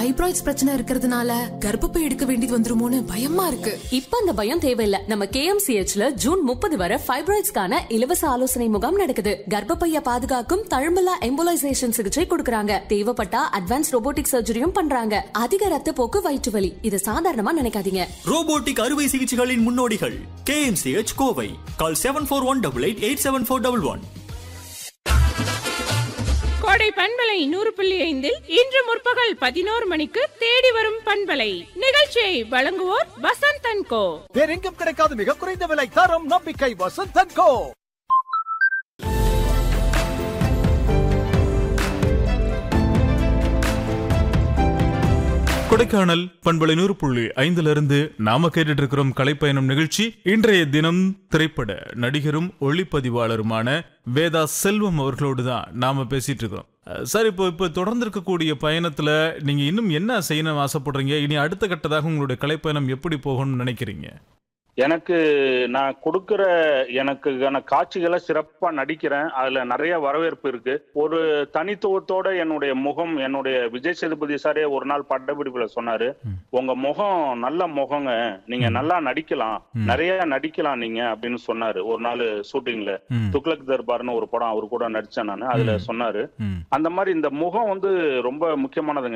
Fibroids பிரச்சனை இருக்கிறதுனால கர்ப்பப்பை எடுக்க வேண்டியது வந்துருமோன்னு பயமா இருக்கு இப்ப அந்த பயம் தேவையில்ல நம்ம கேஎம்சிஹெச்ல ஜூன் முப்பது வரை ஃபைப்ராய்ட்ஸ்க்கான இலவச ஆலோசனை முகாம் நடக்குது கர்ப்பப்பைய பாதுகாக்கும் தழும்பலா எம்போலைசேஷன் சிகிச்சை கொடுக்கறாங்க தேவைப்பட்டா அட்வான்ஸ் ரோபோட்டிக் சர்ஜரியும் பண்றாங்க அதிக ரத்த போக்கு வயிற்று வலி இது சாதாரணமா நினைக்காதீங்க ரோபோட்டிக் அறுவை சிகிச்சைகளின் முன்னோடிகள் KMCH Kovai call seven four one double eight eight seven four double one கோடை பண்பலை நூறு புள்ளி ஐந்தில் இன்று முற்பகல் பதினோரு மணிக்கு தேடி வரும் பண்பலை நிகழ்ச்சியை வழங்குவோர் வசந்த் அண்ட் கோ வேறெங்கும் கிடைக்காத மிக குறைந்த விலை தரம் நம்பிக்கை வசந்தன் கோ கொடைக்கானல் பண்பலை நூறு புள்ளி ஐந்துல இருந்து நாம கேட்டுட்டு இருக்கிறோம் கலைப்பயணம் நிகழ்ச்சி இன்றைய தினம் திரைப்பட நடிகரும் ஒளிப்பதிவாளருமான வேதா செல்வம் அவர்களோடு தான் நாம பேசிட்டு இருக்கிறோம் அஹ் சார் இப்போ இப்போ தொடர்ந்து இருக்கக்கூடிய பயணத்துல நீங்க இன்னும் என்ன செய்யணும் ஆசைப்படுறீங்க இனி அடுத்த கட்டதாக உங்களுடைய கலைப்பயணம் எப்படி போகணும்னு நினைக்கிறீங்க எனக்கு நான் கொடுக்கிற எனக்குக்கான காட்சிகளை சிறப்பா நடிக்கிறேன் அதுல நிறைய வரவேற்பு இருக்கு ஒரு தனித்துவத்தோட என்னுடைய முகம் என்னுடைய விஜய் சேதுபதி சாரே ஒரு நாள் பட்டப்பிடிப்புல சொன்னாரு உங்க முகம் நல்ல முகங்க நீங்க நல்லா நடிக்கலாம் நிறைய நடிக்கலாம் நீங்க அப்படின்னு சொன்னாரு ஒரு நாள் ஷூட்டிங்ல ம். துக்ளக் தர்பார்னு ஒரு படம் அவர் கூட நடிச்சேன் நான் அதுல ம். சொன்னாரு ம். அந்த மாதிரி இந்த முகம் வந்து ரொம்ப முக்கியமானதுங்க